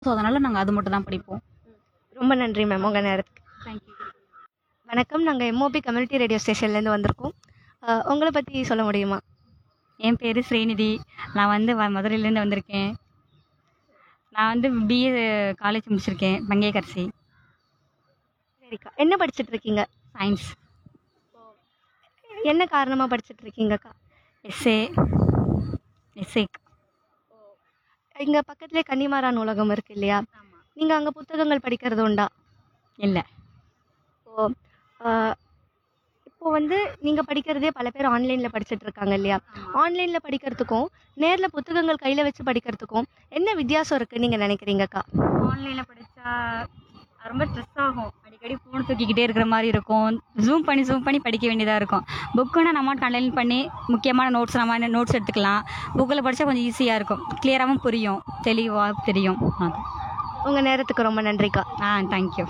So அதனால் நாங்கள் அது மட்டும் தான் படிப்போம் ரொம்ப நன்றி மேம் உங்கள் நேரத்துக்கு தேங்க்யூ வணக்கம் நாங்கள் எம்ஓபி கம்யூனிட்டி ரேடியோ ஸ்டேஷன்லேருந்து வந்திருக்கோம் அஹ், உங்களை பற்றி சொல்ல முடியுமா என் பேர் ஸ்ரீநிதி நான் வந்து வ- மதுரையிலேருந்து வந்திருக்கேன் நான் வந்து பிஏ காலேஜ் முடிச்சிருக்கேன் பங்கேகரசி சரிக்கா என்ன படிச்சுட்டு இருக்கீங்க சயின்ஸ் என்ன காரணமாக படிச்சுட்டு இருக்கீங்கக்கா எஸ்ஏ எஸ்ஏ இங்கே பக்கத்துலேயே கன்னிமாரா நூலகம் இருக்கு இல்லையா நீங்கள் அங்கே புத்தகங்கள் படிக்கிறது உண்டா இல்லை ஓ அஹ், இப்போ வந்து நீங்கள் படிக்கிறதே பல பேர் ஆன்லைனில் படிச்சுட்டு இருக்காங்க இல்லையா ஆன்லைனில் படிக்கிறதுக்கும் நேரில் புத்தகங்கள் கையில் வச்சு படிக்கிறதுக்கும் என்ன வித்தியாசம் இருக்குன்னு நீங்கள் நினைக்கிறீங்கக்கா ஆன்லைனில் படித்தா ரொம்ப ஸ்ட்ரெஸ் ஆகும் அடிக்கடி ஃபோன் தூக்கிக்கிட்டே இருக்கிற மாதிரி இருக்கும் ஜூம் பண்ணி ஜூம் பண்ணி படிக்க வேண்டியதாக இருக்கும் புக்குன்னா நம்ம கண்டெயின் பண்ணி முக்கியமான நோட்ஸ் நம்ம நோட்ஸ் எடுத்துக்கலாம் புக்கில் படித்தா கொஞ்சம் ஈஸியாக இருக்கும் கிளியராகவும் புரியும் தெளிவாக தெரியும் அது உங்கள் நேரத்துக்கு ரொம்ப நன்றிக்கா ஆ தேங்க்யூ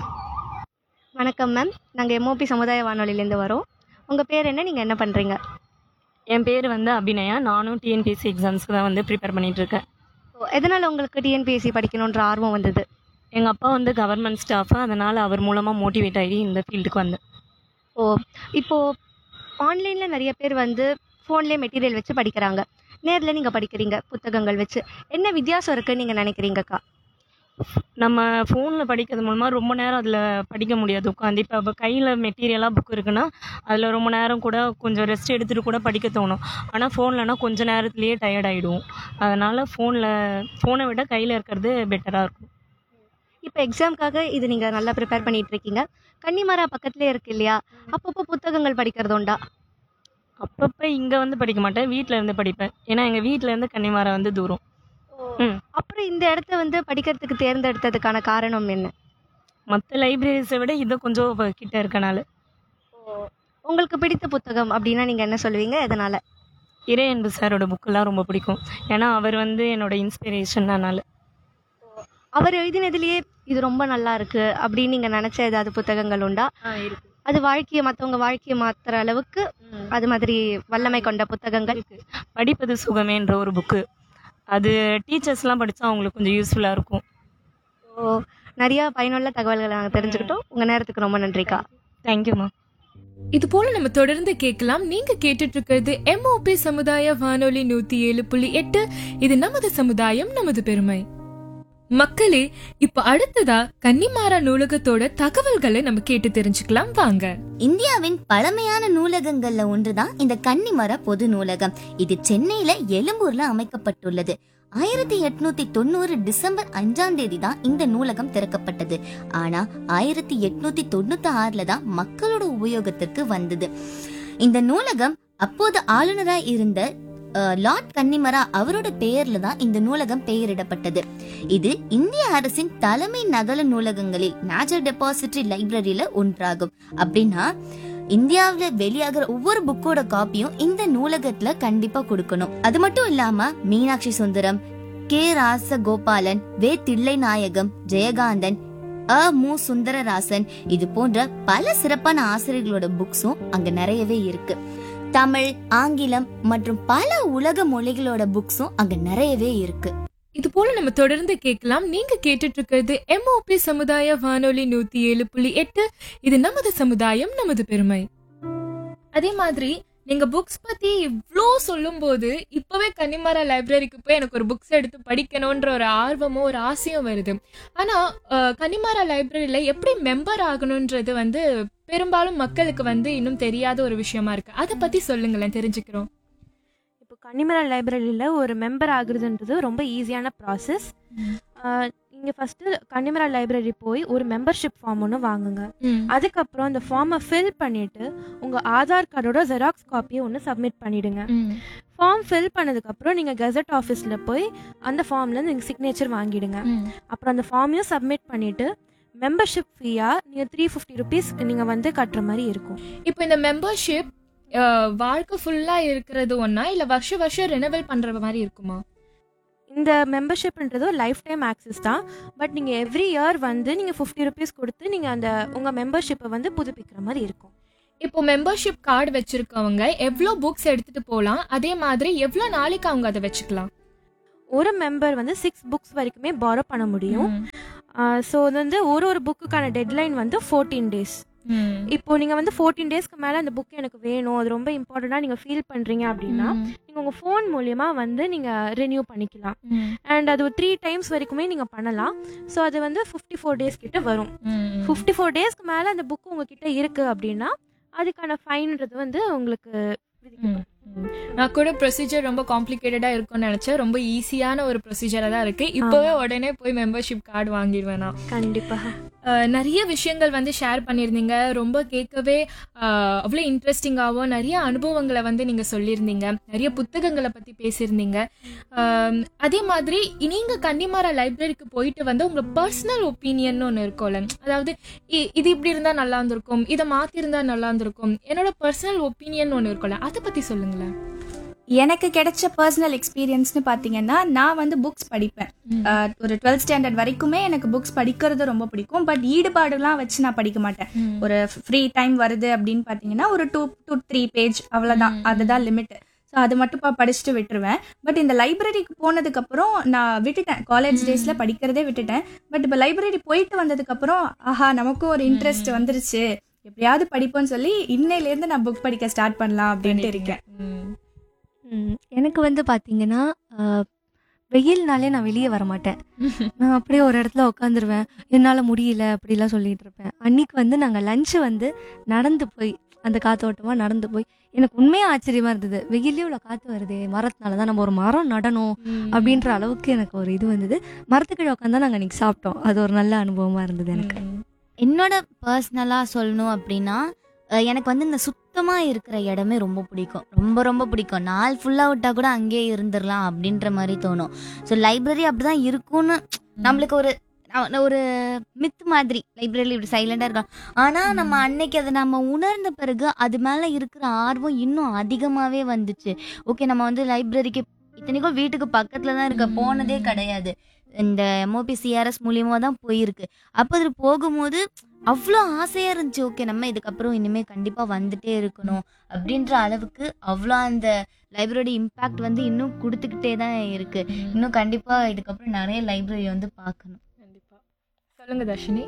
வணக்கம் மேம் நாங்கள் எம்ஓபி சமுதாய வானொலியிலேருந்து வரோம் உங்கள் பேர் என்ன நீங்கள் என்ன பண்ணுறீங்க என் பேர் வந்து அபிநயா நானும் டிஎன்பிஎஸ்சி எக்ஸாம்ஸ்க்கு தான் வந்து ப்ரிப்பேர் பண்ணிட்டு இருக்கேன் ஓ எதனால் உங்களுக்கு டிஎன்பிஎஸ்சி படிக்கணுன்ற ஆர்வம் வந்தது எங்கள் அப்பா வந்து கவர்மெண்ட் ஸ்டாஃபு அதனால் அவர் மூலமாக மோட்டிவேட் ஆகி இந்த ஃபீல்டுக்கு வந்தேன் ஓ இப்போது ஆன்லைனில் நிறைய பேர் வந்து ஃபோன்லேயே மெட்டீரியல் வச்சு படிக்கிறாங்க நேரில் நீங்கள் படிக்கிறீங்க புத்தகங்கள் வச்சு என்ன வித்தியாசம் இருக்குன்னு நீங்கள் நினைக்கிறீங்கக்கா நம்ம ஃபோனில் படிக்கிறது மூலமாக ரொம்ப நேரம் அதில் படிக்க முடியாது உட்காந்து இப்போ இப்போ கையில் மெட்டீரியலாக புக் இருக்குன்னா அதில் ரொம்ப நேரம் கூட கொஞ்சம் ரெஸ்ட் எடுத்துகிட்டு கூட படிக்க தோணும் ஆனால் ஃபோன்லனா கொஞ்ச நேரத்துலேயே டயர்ட் ஆகிடுவோம் அதனால் ஃபோனில் ஃபோனை விட கையில் இருக்கிறது பெட்டராக இருக்கும் இப்போ எக்ஸாம்க்காக இது நீங்கள் நல்லா ப்ரிப்பேர் பண்ணிட்டு இருக்கீங்க கன்னிமரா பக்கத்துலேயே இருக்கு இல்லையா அப்பப்போ புத்தகங்கள் படிக்கிறது உண்டா அப்பப்போ இங்கே வந்து படிக்க மாட்டேன் வீட்டில் இருந்து படிப்பேன் ஏன்னா எங்கள் வீட்டில் இருந்து கன்னிமாரா வந்து தூரம் ம் அப்புறம் இந்த இடத்த வந்து படிக்கிறதுக்கு தேர்ந்தெடுத்ததுக்கான காரணம் என்ன மற்ற லைப்ரரிஸை விட இது கொஞ்சம் வ- கிட்ட இருக்கனால உங்களுக்கு பிடித்த புத்தகம் அப்படின்னா நீங்கள் என்ன சொல்லுவீங்க எதனால் இறை அன்பு சாரோட புக்கெல்லாம் ரொம்ப பிடிக்கும் ஏன்னா அவர் வந்து என்னோட இன்ஸ்பிரேஷன் அதனால அவர் எழுதினதுலேயே இது ரொம்ப நல்லா இருக்கு அப்படின்னு நீங்கள் நினச்ச ஏதாவது புத்தகங்கள் உண்டா இருக்கு அது வாழ்க்கையை மற்றவங்க வாழ்க்கையை மாற்றுற அளவுக்கு அது மாதிரி வல்லமை கொண்ட புத்தகங்கள் படிப்பது சுகமேன்ற ஒரு புக்கு அது டீச்சர்ஸ்லாம் படித்தா அவங்களுக்கு கொஞ்சம் யூஸ்ஃபுல்லாக இருக்கும் ஓ நிறையா பயனுள்ள தகவல்களை நாங்கள் தெரிஞ்சுக்கிட்டோம் உங்கள் நேரத்துக்கு ரொம்ப நன்றிக்கா தேங்க்யூம்மா இது போல நம்ம தொடர்ந்து கேட்கலாம் நீங்க கேட்டுட்டு இருக்கிறது எம்ஓபி சமுதாய வானொலி நூத்தி ஏழு புள்ளி எட்டு இது நமது சமுதாயம் நமது பெருமை மக்களே இப்ப அடுத்ததா கன்னிமாரா நூலகத்தோட தகவல்களை நம்ம கேட்டு தெரிஞ்சுக்கலாம் வாங்க இந்தியாவின் பழமையான நூலகங்கள்ல ஒன்றுதான் இந்த கன்னிமர பொது நூலகம் இது சென்னையில எழும்பூர்ல அமைக்கப்பட்டுள்ளது ஆயிரத்தி எட்நூத்தி தொண்ணூறு டிசம்பர் அஞ்சாம் தேதி தான் இந்த நூலகம் திறக்கப்பட்டது ஆனா ஆயிரத்தி எட்நூத்தி தொண்ணூத்தி ஆறுல தான் மக்களோட உபயோகத்திற்கு வந்தது இந்த நூலகம் அப்போது ஆளுநரா இருந்த அஹ், லார்ட் கன்னிமரா அவரோட பெயர்ல தான் இந்த நூலகம் பெயரிடப்பட்டது இது இந்திய அரசின் தலைமை நகல நூலகங்களில் நேச்சுரல் டெபாசிட்டரி லைப்ரரியில ஒன்றாகும் அப்படின்னா இந்தியாவுல வெளியாகிற ஒவ்வொரு புக்கோட காப்பியும் இந்த நூலகத்துல கண்டிப்பா கொடுக்கணும் அது மட்டும் இல்லாம மீனாட்சி சுந்தரம் கே ராசகோபாலன் வே தில்லை நாயகம் ஜெயகாந்தன் அ மு சுந்தரராசன் இது போன்ற பல சிறப்பான ஆசிரியர்களோட புக்ஸும் அங்க நிறையவே இருக்கு தமிழ் ஆங்கிலம் மற்றும் பல உலக மொழிகளோட புக்ஸும் அங்க நிறையவே இருக்கு இது போல நம்ம தொடர்ந்து கேட்கலாம் நீங்க கேட்டுட்டு இருக்கிறது எம்ஓபி சமுதாய வானொலி நூத்தி ஏழு புள்ளி எட்டு இது நமது சமுதாயம் நமது பெருமை அதே மாதிரி நீங்க புக்ஸ் பத்தி இவ்ளோ சொல்லும்போது இப்பவே கன்னிமரா லைப்ரரிக்கு போய் எனக்கு ஒரு புக்ஸ் எடுத்து படிக்கணும்ன்ற ஒரு ஆர்வமும் ஒரு ஆசையும் வருது ஆனா அஹ், கன்னிமரா லைப்ரரியில எப்படி மெம்பர் ஆகணும்ன்றது வந்து பெரும்பாலும் மக்களுக்கு வந்து இன்னும் தெரியாத ஒரு விஷயமா இருக்கு அதை பத்தி சொல்லுங்களேன் தெரிஞ்சுக்கிறோம் இப்போ கன்னிமரா லைப்ரரியில் ஒரு மெம்பர் ஆகுறதுன்றது ரொம்ப ஈஸியான ப்ராசஸ் நீங்கள் ஃபஸ்ட்டு கன்னிமரா லைப்ரரி போய் ஒரு மெம்பர்ஷிப் ஃபார்ம் ஒன்று வாங்குங்க அதுக்கப்புறம் அந்த ஃபார்மை ஃபில் பண்ணிவிட்டு உங்கள் ஆதார் கார்டோட ஜெராக்ஸ் காப்பியை ஒன்று சப்மிட் பண்ணிவிடுங்க ஃபார்ம் ஃபில் பண்ணதுக்கப்புறம் நீங்கள் கெசட் ஆஃபீஸில் போய் அந்த ஃபார்மில் நீங்கள் சிக்னேச்சர் வாங்கிடுங்க அப்புறம் அந்த ஃபார்மையும் சப்மிட் பண்ணிவிட்டு மெம்பர்ஷிப் ஃபீயாக நீங்கள் த்ரீ ஃபிஃப்டி ருபீஸ் நீங்கள் வந்து கட்டுற மாதிரி இருக்கும் இப்போ இந்த மெம்பர்ஷிப் வாழ்க்கை ஃபுல்லா இருக்கிறது ஒண்ணா இல்ல வருஷ வருஷம் ரெனவல் பண்ற மாதிரி இருக்குமா இந்த மெம்பர்ஷிப்ன்றது லைஃப் டைம் ஆக்சஸ் தான் பட் நீங்கள் எவ்ரி இயர் வந்து நீங்கள் ஃபிஃப்டி ருபீஸ் கொடுத்து நீங்கள் அந்த உங்கள் மெம்பர்ஷிப்பை வந்து புதுப்பிக்கிற மாதிரி இருக்கும் இப்போ மெம்பர்ஷிப் கார்டு வச்சிருக்கவங்க எவ்வளோ புக்ஸ் எடுத்துட்டு போகலாம் அதே மாதிரி எவ்வளோ நாளைக்கு அவங்க அதை வச்சுக்கலாம் ஒரு மெம்பர் வந்து சிக்ஸ் புக்ஸ் வரைக்குமே borrow பண்ண முடியும் ஸோ அது வந்து ஒரு ஒரு புக்குக்கான டெட்லைன் வந்து ஃபோர்டீன் டேஸ் இப்போ நீங்கள் வந்து ஃபோர்டீன் டேஸ்க்கு மேலே அந்த புக் எனக்கு வேணும் அது ரொம்ப இம்பார்ட்டண்ட்டாக நீங்கள் ஃபீல் பண்ணுறீங்க அப்படின்னா நீங்கள் உங்கள் ஃபோன் மூலியமா வந்து நீங்கள் ரினியூ பண்ணிக்கலாம் அண்ட் அது ஒரு த்ரீ டைம்ஸ் வரைக்குமே நீங்கள் பண்ணலாம் ஸோ அது வந்து ஃபிஃப்டி ஃபோர் டேஸ் கிட்ட வரும் ஃபிஃப்டி ஃபோர் டேஸ்க்கு மேலே அந்த புக் உங்ககிட்ட இருக்கு அப்படின்னா அதுக்கான ஃபைன்றது வந்து உங்களுக்கு விதிக்கப்படும். நான் கூட ப்ரொசீஜர் ரொம்ப காம்ப்ளிகேட்டடா இருக்கும்னு நினைச்சேன் ரொம்ப ஈஸியான ஒரு ப்ரொசீஜரா தான் இருக்கு இப்பவே உடனே போய் மெம்பர்ஷிப் கார்டு வாங்கிடுவேன் நான் கண்டிப்பா அஹ், நிறைய விஷயங்கள் வந்து ஷேர் பண்ணியிருந்தீங்க ரொம்ப கேட்கவே அஹ், அவ்வளோ இன்ட்ரெஸ்டிங்காகவும் நிறைய அனுபவங்களை வந்து நீங்கள் சொல்லியிருந்தீங்க நிறைய புத்தகங்களை பற்றி பேசியிருந்தீங்க அஹ், அதே மாதிரி நீங்க கன்னிமாரா லைப்ரரிக்கு போயிட்டு வந்து உங்க பர்சனல் ஒப்பீனியன் ஒன்று இருக்கும்ல அதாவது இ- இது இப்படி இருந்தால் நல்லா இருந்திருக்கும் இதை மாற்றிருந்தா நல்லா இருந்திருக்கும் என்னோட பர்சனல் ஒப்பீனியன் ஒன்று இருக்கும்ல அதை பற்றி சொல்லுங்களேன் எனக்கு கிடைச்ச பர்சனல் எக்ஸ்பீரியன்ஸ்னு பார்த்தீங்கன்னா நான் வந்து புக்ஸ் படிப்பேன் அஹ், ஒரு டுவெல்த் ஸ்டாண்டர்ட் வரைக்குமே எனக்கு புக்ஸ் படிக்கிறது ரொம்ப பிடிக்கும் பட் ஈடுபாடுலாம் வச்சு நான் படிக்க மாட்டேன் ஒரு ஃப்ரீ டைம் வருது அப்படின்னு பார்த்தீங்கன்னா ஒரு டூ டூ த்ரீ பேஜ் அவ்வளோதான் அதுதான் லிமிட் ஸோ அது மட்டும் பா- படிச்சுட்டு விட்டுருவேன் பட் இந்த லைப்ரரிக்கு போனதுக்கப்புறம் நான் விட்டுட்டேன் காலேஜ் டேஸில் படிக்கிறதே விட்டுட்டேன் பட் இப்போ லைப்ரரி போயிட்டு வந்ததுக்கப்புறம் ஆஹா நமக்கும் ஒரு இன்ட்ரெஸ்ட் வந்துருச்சு எப்படியாவது படிப்போம்னு சொல்லி இன்னையிலேருந்து நான் புக் படிக்க ஸ்டார்ட் பண்ணலாம் அப்படின்ட்டு இருக்கேன் ம், எனக்கு வந்து பார்த்தீங்கன்னா ஆஹ், வெயில்னாலே நான் வெளியே வர மாட்டேன் நான் அப்படியே ஒரு இடத்துல உட்காந்துருவேன் என்னால் முடியல அப்படிலாம் சொல்லிட்டு இருப்பேன் அன்னைக்கு வந்து நாங்கள் லஞ்சு வந்து நடந்து போய் அந்த காத்தோட்டமாக நடந்து போய் எனக்கு உண்மையாக ஆச்சரியமா இருந்தது வெயிலே இவ்வளோ காற்று வருதே மரத்தினால தான் நம்ம ஒரு மரம் நடணும் அப்படின்ற அளவுக்கு எனக்கு ஒரு இது வந்தது மரத்துக்கீழே உட்காந்து நாங்கள் அன்னைக்கு சாப்பிட்டோம் அது ஒரு நல்ல அனுபவமாக இருந்தது எனக்கு என்னோட பர்சனலாக சொல்லணும் அப்படின்னா அஹ், எனக்கு வந்து இந்த சுத்தமாக இருக்கிற இடமே ரொம்ப பிடிக்கும் ரொம்ப ரொம்ப பிடிக்கும் நாள் ஃபுல்லாக விட்டால் கூட அங்கேயே இருந்துடலாம் அப்படின்ற மாதிரி தோணும் ஸோ லைப்ரரி அப்படி தான் இருக்கும்னு நம்மளுக்கு ஒரு அஹ், ஒரு மித்து மாதிரி லைப்ரரியில் இப்படி சைலண்டாக இருக்கலாம் ஆனால் நம்ம அன்னைக்கு அதை நம்ம உணர்ந்த பிறகு அது மேலே இருக்கிற ஆர்வம் இன்னும் அதிகமாகவே வந்துச்சு ஓகே நம்ம வந்து லைப்ரரிக்கு இத்தனைக்கும் வீட்டுக்கு பக்கத்தில் தான் இருக்க போனதே கிடையாது இந்த எம்ஓபி சிஆர்எஸ் மூலியமாக தான் போயிருக்கு அப்போ அதில் போகும்போது அவ்வளோ ஆசையாக இருந்துச்சு ஓகே நம்ம இதுக்கப்புறம் இனிமேல் கண்டிப்பாக வந்துட்டே இருக்கணும் அப்படின்ற அளவுக்கு அவ்வளோ அந்த லைப்ரரி இம்பேக்ட் வந்து இன்னும் கொடுத்துக்கிட்டே தான் இருக்கு இன்னும் கண்டிப்பாக இதுக்கப்புறம் நிறைய லைப்ரரி வந்து பார்க்கணும் கண்டிப்பா சொல்லுங்க தர்ஷினி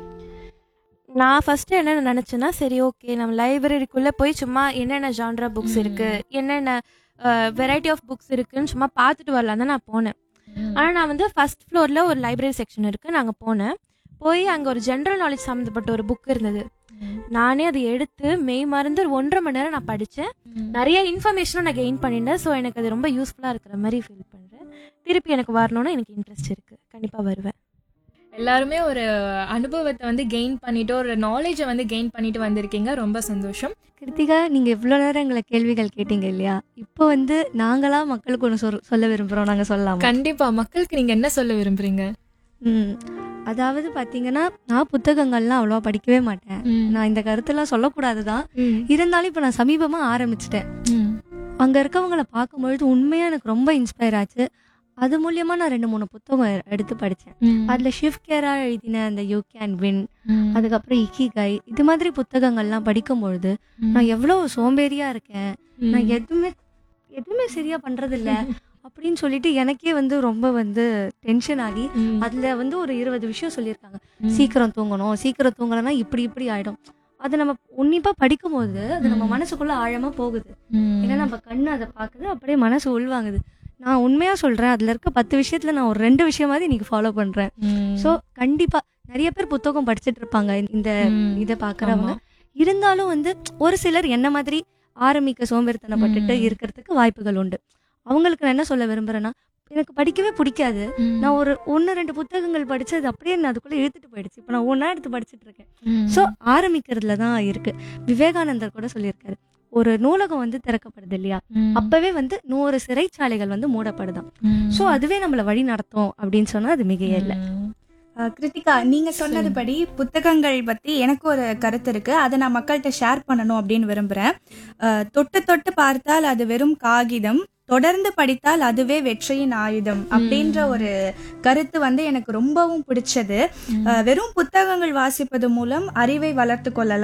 நான் ஃபர்ஸ்ட் என்ன நினைச்சேன்னா சரி ஓகே நம்ம லைப்ரரிக்குள்ள போய் சும்மா என்னென்ன ஜான்ரா புக்ஸ் இருக்கு என்னென்ன வெரைட்டி ஆஃப் புக்ஸ் இருக்குன்னு சும்மா பார்த்துட்டு வரலாம் தான் நான் போனேன் ஆனால் நான் வந்து ஃபர்ஸ்ட் ஃப்ளோரில் ஒரு லைப்ரரி செக்ஷன் இருக்கு நாங்கள் போனேன் போய் அங்கே ஒரு ஜென்ரல் நாலேஜ் சம்மந்தப்பட்ட ஒரு புக் இருந்தது நானே அதை எடுத்து மெய் மறந்து ஒரு ஒன்றரை மணி நேரம் நான் படித்தேன் நிறைய இன்ஃபர்மேஷனும் நான் கெயின் பண்ணிட்டேன் ஸோ எனக்கு அது ரொம்ப யூஸ்ஃபுல்லாக இருக்கிற மாதிரி ஃபீல் பண்ணுறேன் திருப்பி எனக்கு வரணும்னு எனக்கு இன்ட்ரெஸ்ட் இருக்குது கண்டிப்பாக வருவேன் எல்லாருமே ஒரு அனுபவத்தை வந்து கெயின் பண்ணிட்டு ஒரு நாலேஜை வந்து கெயின் பண்ணிட்டு வந்திருக்கீங்க ரொம்ப சந்தோஷம் கிருத்திகா நீங்கள் இவ்வளோ நேரம் எங்களை கேள்விகள் கேட்டீங்க இல்லையா இப்போ வந்து நாங்களா மக்களுக்கு ஒன்று சொல் சொல்ல விரும்புகிறோம் நாங்கள் சொல்லலாம் கண்டிப்பா மக்களுக்கு நீங்க என்ன சொல்ல விரும்புறீங்க ம் அதாவது பார்த்தீங்கன்னா நான் புத்தகங்கள்லாம் அவ்வளோவா படிக்கவே மாட்டேன் நான் இந்த கருத்தெல்லாம் சொல்லக்கூடாது தான் இருந்தாலும் இப்போ நான் சமீபமாக ஆரம்பிச்சிட்டேன் அங்கே இருக்கவங்கள பார்க்கும்பொழுது உண்மையாக எனக்கு ரொம்ப இன்ஸ்பயர் ஆச்சு அது மூலியமாக நான் ரெண்டு மூணு புத்தகம் எ- எடுத்து படித்தேன் அதில் ஷிவ் கேரா எழுதின அந்த யூ கேன் வின் அதுக்கப்புறம் இக்கிகை இது மாதிரி புத்தகங்கள்லாம் படிக்கும்பொழுது நான் எவ்வளோ சோம்பேறியா இருக்கேன் நான் எதுவுமே எதுவுமே சரியா பண்றதில்ல அப்படின்னு சொல்லிட்டு எனக்கே வந்து ரொம்ப வந்து டென்ஷன் ஆகி அதுல வந்து ஒரு இருபது விஷயம் சொல்லியிருக்காங்க சீக்கிரம் தூங்கணும் சீக்கிரம் தூங்கலைன்னா இப்படி இப்படி ஆயிடும் அதை நம்ம உன்னிப்பா படிக்கும்போது அது நம்ம மனசுக்குள்ள ஆழமா போகுது ஏன்னா நம்ம கண்ணு அதை பார்க்குது அப்படியே மனசு உள்வாங்குது நான் உண்மையா சொல்றேன் அதுல இருக்க பத்து விஷயத்துல நான் ஒரு ரெண்டு விஷயமாவது இன்னைக்கு ஃபாலோ பண்றேன் ஸோ கண்டிப்பா நிறைய பேர் புத்தகம் படிச்சுட்டு இருப்பாங்க இந்த இதை பார்க்குறவங்க இருந்தாலும் வந்து ஒரு சிலர் என்ன மாதிரி ஆரம்பிக்க சோம்பேறித்தனப்பட்டுட்டு ம். இருக்கிறதுக்கு வாய்ப்புகள் உண்டு அவங்களுக்கு நான் என்ன சொல்ல விரும்புறேன்னா எனக்கு படிக்கவே பிடிக்காது நான் ஒரு ஒன்று ரெண்டு புத்தகங்கள் படிச்சு அது அப்படியே நான் அதுக்குள்ள இழுத்துட்டு போயிடுச்சு இப்போ நான் ஒன்றா எடுத்து படிச்சுட்டு இருக்கேன் ஸோ ஆரம்பிக்கிறதுல தான் இருக்கு விவேகானந்தர் கூட சொல்லியிருக்காரு ஒரு நூலகம் வந்து திறக்கப்படுது இல்லையா அப்பவே வந்து நூறு சிறைச்சாலைகள் வந்து மூடப்படுதாம் ஸோ அதுவே நம்மளை வழி நடத்தும் அப்படின்னு சொன்னா அது மிகையே இல்லை அஹ் கிருத்திகா நீங்க சொன்னதுபடி புத்தகங்கள் பத்தி எனக்கு ஒரு கருத்து இருக்கு அதை நான் மக்கள்கிட்ட ஷேர் பண்ணணும் அப்படின்னு விரும்புறேன் அஹ் தொட்டு தொட்டு பார்த்தால் அது வெறும் காகிதம் தொடர்ந்து படித்தால் அதுவே வெற்றியின் ஆயுதம் அப்படின்ற ஒரு கருத்து வந்து எனக்கு ரொம்பவும் பிடிச்சது அஹ் வெறும் புத்தகங்கள் வாசிப்பது மூலம் அறிவை வளர்த்து கொள்ளலாம்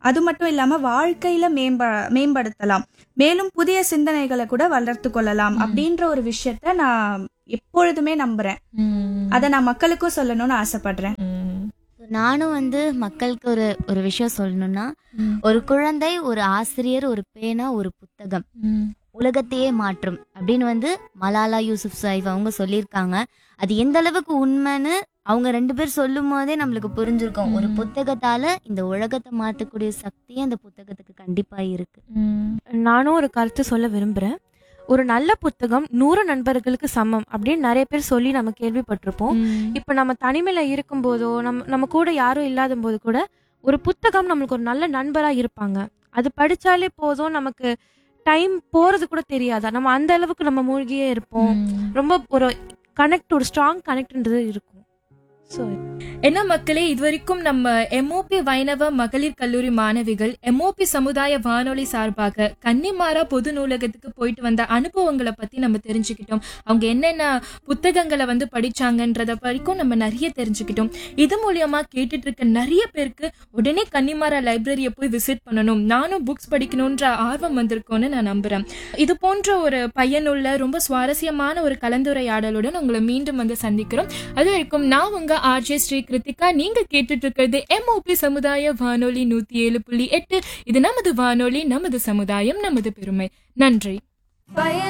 அது மட்டும் இல்லாம வாழ்க்கையில மேம்ப மேம்படுத்தலாம் மேலும் புதிய சிந்தனைகளை கூட வளர்த்து கொள்ளலாம் அப்படின்ற ஒரு விஷயத்த நான் எப்பொழுதுமே நம்புறேன் அதை நான் மக்களுக்கும் சொல்லணும்னு ஆசைப்படுறேன் நானும் வந்து மக்களுக்கு ஒரு ஒரு விஷயம் சொல்லணும்னா ஒரு குழந்தை ஒரு ஆசிரியர் ஒரு பேனா ஒரு புத்தகம் உலகத்தையே மாற்றும் அப்படின்னு வந்து மலாலா யூசுப் சாயிப் அவங்க சொல்லியிருக்காங்க அது எந்த அளவுக்கு உண்மைன்னு அவங்க ரெண்டு பேர் சொல்லும் போதே நம்மளுக்கு புரிஞ்சிருக்கும் ஒரு புத்தகத்தால இந்த உலகத்தை மாற்றக்கூடிய சக்தி அந்த புத்தகத்துக்கு கண்டிப்பா இருக்கு நானும் ஒரு கருத்து சொல்ல விரும்புகிறேன் ஒரு நல்ல புத்தகம் நூறு நண்பர்களுக்கு சமம் அப்படின்னு நிறைய பேர் சொல்லி நம்ம கேள்விப்பட்டிருப்போம் இப்போ நம்ம தனிமையில் இருக்கும்போதோ நம்ம நம்ம கூட யாரும் இல்லாத போது கூட ஒரு புத்தகம் நம்மளுக்கு ஒரு நல்ல நண்பராக இருப்பாங்க அது படித்தாலே போதும் நமக்கு டைம் போகிறது கூட தெரியாதா நம்ம அந்த அளவுக்கு நம்ம மூழ்கியே இருப்போம் ரொம்ப ஒரு கனெக்ட் ஒரு ஸ்ட்ராங் கனெக்ட்ன்றது இருக்கும் ஸோ என்ன மக்களே இதுவரைக்கும் நம்ம எம்ஓபி வைணவ மகளிர் கல்லூரி மாணவிகள் எம்ஓபி சமுதாய வானொலி சார்பாக கன்னிமாரா பொது நூலகத்துக்கு போயிட்டு வந்த அனுபவங்களை பத்தி நம்ம தெரிஞ்சுக்கிட்டோம் அவங்க என்னென்ன புத்தகங்களை வந்து படிச்சாங்கன்றத வரைக்கும் நம்ம நிறைய தெரிஞ்சுக்கிட்டோம் இது மூலியமா கேட்டுட்டு இருக்க நிறைய பேருக்கு உடனே கன்னிமாரா லைப்ரரியை போய் விசிட் பண்ணணும் நானும் புக்ஸ் படிக்கணும்ன்ற ஆர்வம் வந்திருக்கோன்னு நான் நம்புறேன் இது போன்ற ஒரு பயனுள்ள ரொம்ப சுவாரஸ்யமான ஒரு கலந்துரையாடலுடன் உங்களை மீண்டும் வந்து சந்திக்கிறோம் அது வரைக்கும் நான் உங்க ஆர்ஜே ஸ்ரீ கிருத்திகா நீங்க கேட்டுட்டு இருக்கிறது எம்ஓபி சமுதாய வானொலி நூத்தி ஏழு புள்ளி எட்டு இது நமது வானொலி நமது சமுதாயம் நமது பெருமை நன்றி